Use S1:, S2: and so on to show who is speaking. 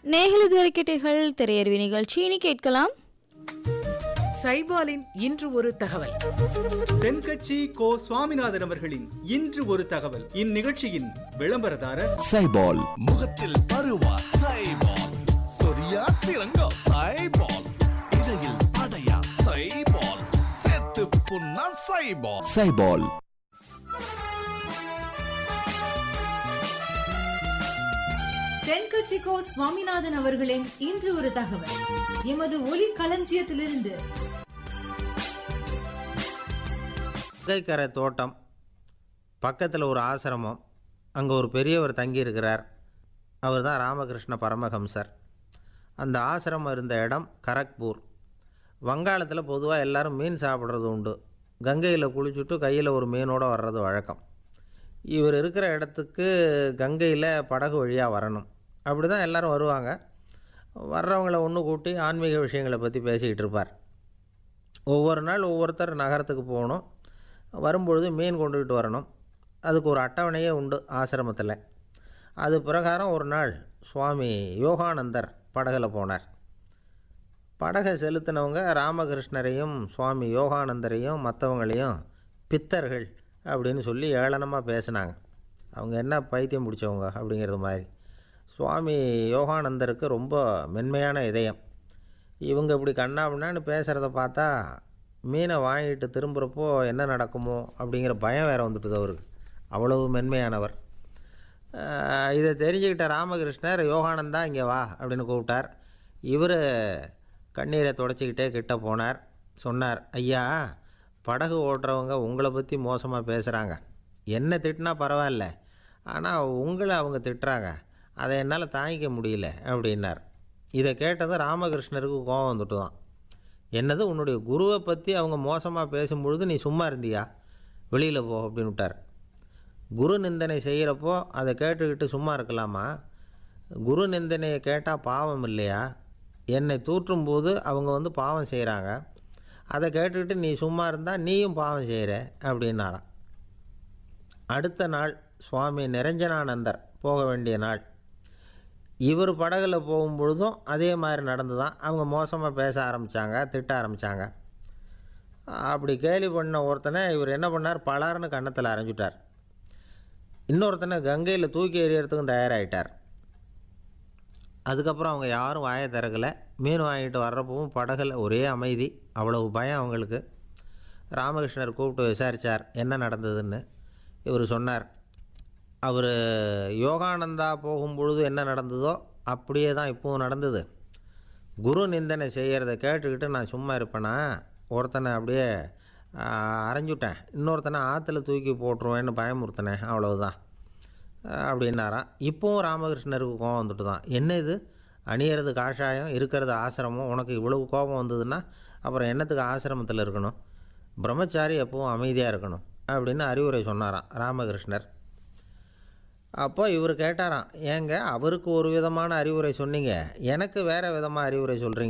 S1: நேர்கள் இதுவரை கேட்டீர்கள் திரையறிவி நிகழ்ச்சி இனி கேட்கலாம்
S2: சைபாலின் இன்று ஒரு தகவல்
S3: தென்கட்சி கோ சுவாமிநாதன் அவர்களின் இன்று ஒரு தகவல் இந்நிகழ்ச்சியின் விளம்பரதாரர்
S4: சைபால்
S5: முகத்தில் பருவா சைபால் சொரியா சிறங்கா சைபால் இடையில் அடையா சைபால் செத்து புண்ணா சைபால்
S4: சைபால்
S6: தென்கட்சிக்கோ சுவாமிநாதன் அவர்களின் இன்று ஒரு தகவல் எமது ஒலி களஞ்சியத்திலிருந்து
S7: கரை தோட்டம் பக்கத்தில் ஒரு ஆசிரமம் அங்கே ஒரு பெரியவர் தங்கியிருக்கிறார் அவர் தான் ராமகிருஷ்ண பரமஹம்சர் அந்த ஆசிரமம் இருந்த இடம் கரக்பூர் வங்காளத்தில் பொதுவாக எல்லாரும் மீன் சாப்பிட்றது உண்டு கங்கையில் குளிச்சுட்டு கையில் ஒரு மீனோடு வர்றது வழக்கம் இவர் இருக்கிற இடத்துக்கு கங்கையில் படகு வழியாக வரணும் அப்படி தான் எல்லோரும் வருவாங்க வர்றவங்கள ஒன்று கூட்டி ஆன்மீக விஷயங்களை பற்றி பேசிக்கிட்டு இருப்பார் ஒவ்வொரு நாள் ஒவ்வொருத்தர் நகரத்துக்கு போகணும் வரும்பொழுது மீன் கொண்டுக்கிட்டு வரணும் அதுக்கு ஒரு அட்டவணையே உண்டு ஆசிரமத்தில் அது பிரகாரம் ஒரு நாள் சுவாமி யோகானந்தர் படகுல போனார் படகை செலுத்தினவங்க ராமகிருஷ்ணரையும் சுவாமி யோகானந்தரையும் மற்றவங்களையும் பித்தர்கள் அப்படின்னு சொல்லி ஏளனமாக பேசினாங்க அவங்க என்ன பைத்தியம் பிடிச்சவங்க அப்படிங்கிறது மாதிரி சுவாமி யோகானந்தருக்கு ரொம்ப மென்மையான இதயம் இவங்க இப்படி கண்ணாபின்னான்னு பேசுகிறத பார்த்தா மீனை வாங்கிட்டு திரும்புகிறப்போ என்ன நடக்குமோ அப்படிங்கிற பயம் வேறு வந்துட்டுது அவருக்கு அவ்வளவு மென்மையானவர் ஆஹ் இதை தெரிஞ்சுக்கிட்ட ராமகிருஷ்ணர் யோகானந்தா இங்கே வா அப்படின்னு கூப்பிட்டார் இவர் கண்ணீரை தொடச்சிக்கிட்டே கிட்ட போனார் சொன்னார் ஐயா படகு ஓட்டுறவங்க உங்களை பற்றி மோசமாக பேசுகிறாங்க என்ன திட்டினா பரவாயில்ல ஆனால் உங்களை அவங்க திட்டுறாங்க அதை என்னால் தாங்கிக்க முடியல அப்படின்னார் இதை கேட்டதும் ராமகிருஷ்ணருக்கு கோபம் வந்துட்டு தான் என்னது உன்னுடைய குருவை பற்றி அவங்க மோசமாக பேசும்பொழுது நீ சும்மா இருந்தியா வெளியில் போ அப்படின்னு விட்டார் குரு நிந்தனை செய்கிறப்போ அதை கேட்டுக்கிட்டு சும்மா இருக்கலாமா குரு நிந்தனையை கேட்டால் பாவம் இல்லையா என்னை தூற்றும் போது அவங்க வந்து பாவம் செய்கிறாங்க அதை கேட்டுக்கிட்டு நீ சும்மா இருந்தால் நீயும் பாவம் செய்கிற அப்படின்னாராம் அடுத்த நாள் சுவாமி நிரஞ்சனானந்தர் போக வேண்டிய நாள் இவர் படகுல போகும்பொழுதும் அதே மாதிரி நடந்து தான் அவங்க மோசமாக பேச ஆரம்பித்தாங்க திட்ட ஆரம்பித்தாங்க அப்படி கேலி பண்ண ஒருத்தனை இவர் என்ன பண்ணார் பலார்னு கன்னத்தில் அரைஞ்சிட்டார் இன்னொருத்தனை கங்கையில் தூக்கி எறியறதுக்கும் தயாராகிட்டார் அதுக்கப்புறம் அவங்க யாரும் வாயை திறக்கலை மீன் வாங்கிட்டு வர்றப்பவும் படகுல ஒரே அமைதி அவ்வளவு பயம் அவங்களுக்கு ராமகிருஷ்ணர் கூப்பிட்டு விசாரித்தார் என்ன நடந்ததுன்னு இவர் சொன்னார் அவர் யோகானந்தா போகும்பொழுது என்ன நடந்ததோ அப்படியே தான் இப்போவும் நடந்தது குரு நிந்தனை செய்கிறத கேட்டுக்கிட்டு நான் சும்மா இருப்பேனா ஒருத்தனை அப்படியே ஆ, அரைஞ்சுட்டேன் இன்னொருத்தனை ஆற்றுல தூக்கி போட்டுருவேன்னு பயமுறுத்தினேன் அவ்வளவுதான் அப்படின்னாராம் இப்போவும் ராமகிருஷ்ணருக்கு கோபம் வந்துட்டு தான் என்ன இது அணியறது காஷாயம் இருக்கிறது ஆசிரமம் உனக்கு இவ்வளவு கோபம் வந்ததுன்னா அப்புறம் என்னத்துக்கு ஆசிரமத்தில் இருக்கணும் பிரம்மச்சாரி எப்பவும் அமைதியாக இருக்கணும் அப்படின்னு அறிவுரை சொன்னாராம் ராமகிருஷ்ணர் அப்போ இவர் கேட்டாராம் ஏங்க அவருக்கு ஒரு விதமான அறிவுரை சொன்னீங்க எனக்கு வேறு விதமாக அறிவுரை சொல்கிறீங்க